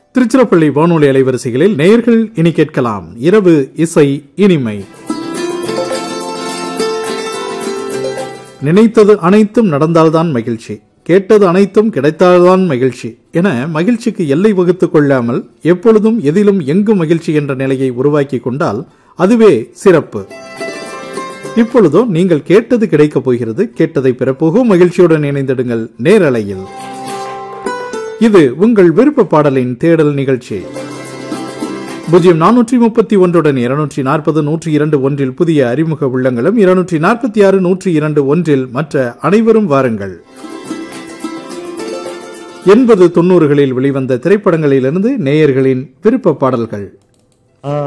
திருச்சிராப்பள்ளி வானொலி அலைவரிசைகளில் நேயர்கள் இனி கேட்கலாம் இரவு இசை இனிமை நினைத்தது அனைத்தும் நடந்தால்தான் மகிழ்ச்சி கேட்டது அனைத்தும் கிடைத்தால்தான் மகிழ்ச்சி என மகிழ்ச்சிக்கு எல்லை வகுத்துக் கொள்ளாமல் எப்பொழுதும் எதிலும் எங்கும் மகிழ்ச்சி என்ற நிலையை உருவாக்கி கொண்டால் அதுவே சிறப்பு இப்பொழுதோ நீங்கள் கேட்டது கிடைக்கப் போகிறது கேட்டதை பெறப்போகும் மகிழ்ச்சியுடன் இணைந்திடுங்கள் நேரலையில் இது உங்கள் விருப்ப பாடலின் தேடல் நிகழ்ச்சி பூஜ்ஜியம் நானூற்றி முப்பத்தி ஒன்றுடன் இருநூற்றி நாற்பது நூற்றி இரண்டு ஒன்றில் புதிய அறிமுக உள்ளங்களும் இருநூற்றி நாற்பத்தி ஆறு நூற்றி இரண்டு ஒன்றில் மற்ற அனைவரும் வாருங்கள் எண்பது தொன்னூறுகளில் வெளிவந்த திரைப்படங்களிலிருந்து நேயர்களின் விருப்ப பாடல்கள்